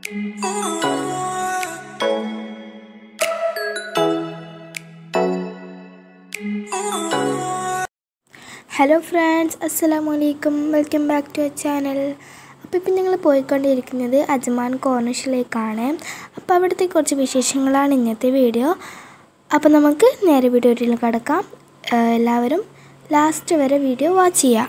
hello friends അസ്സലാമു അലൈക്കും welcome back to our channel അപ്പോൾ ഇപ്പം ഞങ്ങൾ പോയിക്കൊണ്ടിരിക്കുന്നത് അജ്മാൻ കോർണിഷിലേക്കാണ് അപ്പോൾ അവിടുത്തെ കുറച്ച് വിശേഷങ്ങളാണ് ഇന്നത്തെ വീഡിയോ അപ്പോൾ നമുക്ക് നേരെ വീഡിയോയിൽ കിടക്കാം എല്ലാവരും ലാസ്റ്റ് വരെ വീഡിയോ വാച്ച് ചെയ്യാം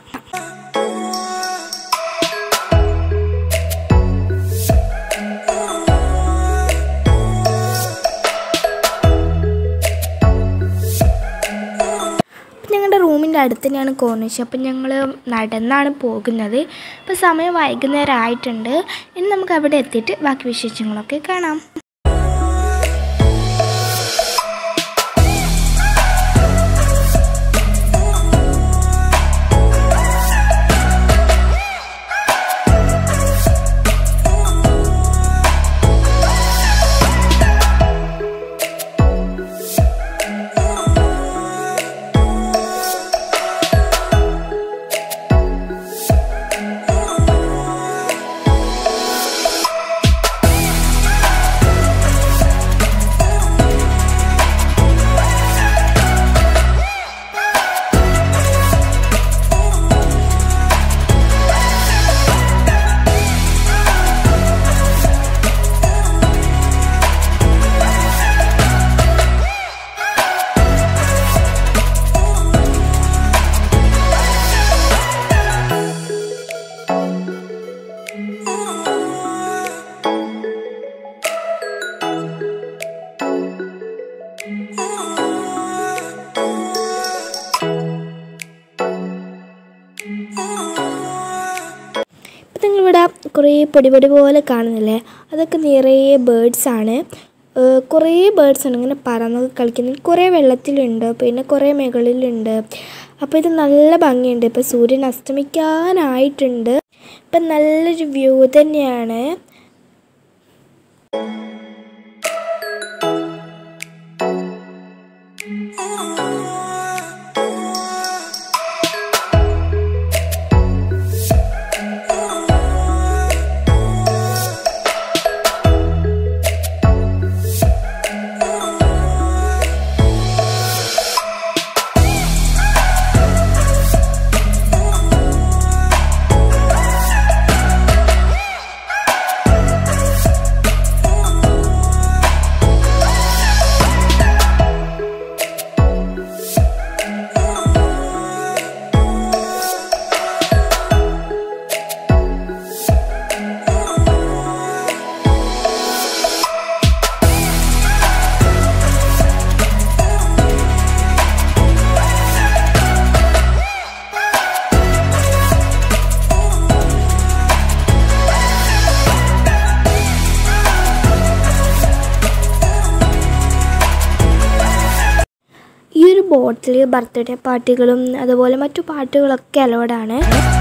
ഞങ്ങളുടെ റൂമിൻ്റെ അടുത്ത് തന്നെയാണ് കോർണിഷ് അപ്പം ഞങ്ങൾ നടന്നാണ് പോകുന്നത് ഇപ്പോൾ സമയം വൈകുന്നേരം ആയിട്ടുണ്ട് ഇനി നമുക്ക് അവിടെ എത്തിയിട്ട് ബാക്കി വിശേഷങ്ങളൊക്കെ കാണാം ഇപ്പം നിങ്ങളിവിടെ കുറേ പൊടി പൊടി പോലെ കാണുന്നില്ലേ അതൊക്കെ നിറയെ ബേഡ്സ് ആണ് കുറേ ബേഡ്സ് ഉണ്ട് ഇങ്ങനെ പറന്നൊക്കെ കളിക്കുന്നത് കുറേ വെള്ളത്തിലുണ്ട് പിന്നെ കുറേ മുകളിലുണ്ട് അപ്പോൾ ഇത് നല്ല ഭംഗിയുണ്ട് ഇപ്പോൾ സൂര്യൻ അസ്തമിക്കാനായിട്ടുണ്ട് ഇപ്പം നല്ലൊരു വ്യൂ തന്നെയാണ് ഈ ഒരു ബോട്ടിൽ ബർത്ത്ഡേ പാർട്ടികളും അതുപോലെ മറ്റു പാർട്ടികളൊക്കെ അലോഡാണ്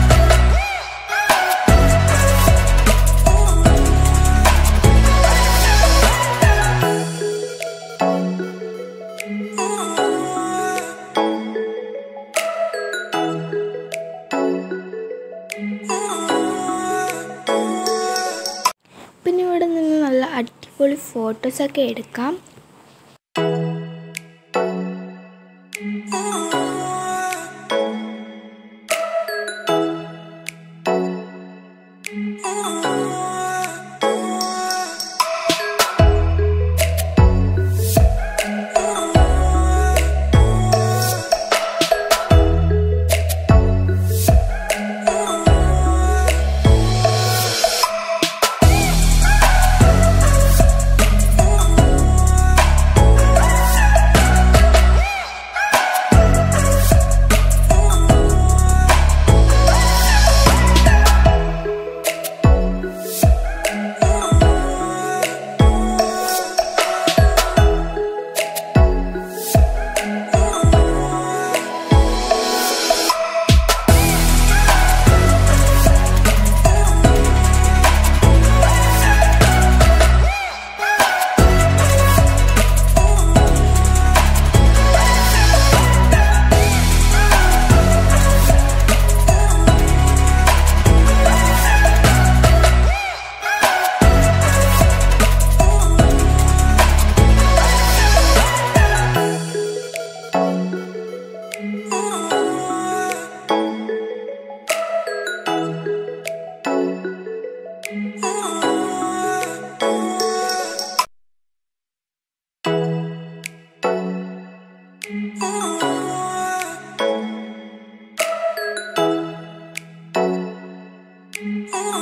പിന്നെ ഇവിടെ നിന്ന് നല്ല അടിപൊളി ഫോട്ടോസൊക്കെ എടുക്കാം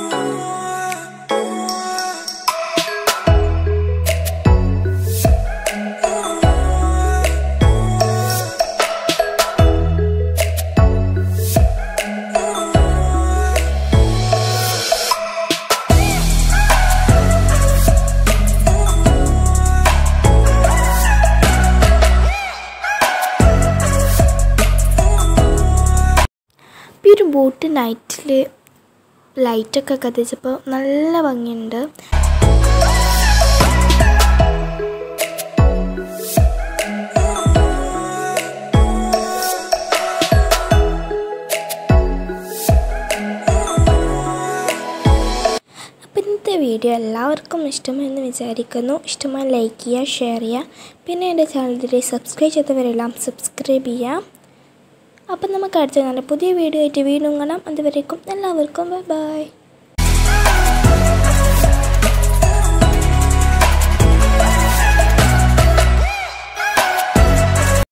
ഈ ഒരു ബോട്ട് നൈറ്റിൽ ലൈറ്റൊക്കെ കത്തിച്ചപ്പോൾ നല്ല ഭംഗിയുണ്ട് അപ്പം ഇന്നത്തെ വീഡിയോ എല്ലാവർക്കും ഇഷ്ടമെന്ന് വിചാരിക്കുന്നു ഇഷ്ടമായി ലൈക്ക് ചെയ്യുക ഷെയർ ചെയ്യുക പിന്നെ എൻ്റെ ചാനലിൽ സബ്സ്ക്രൈബ് ചെയ്തവരെല്ലാം സബ്സ്ക്രൈബ് ചെയ്യാം അപ്പം നമുക്ക് അടുത്ത നല്ല പുതിയ വീഡിയോ ആയിട്ട് വീണ്ടും കാണാം അതുവരേക്കും എല്ലാവർക്കും ബൈ ബൈ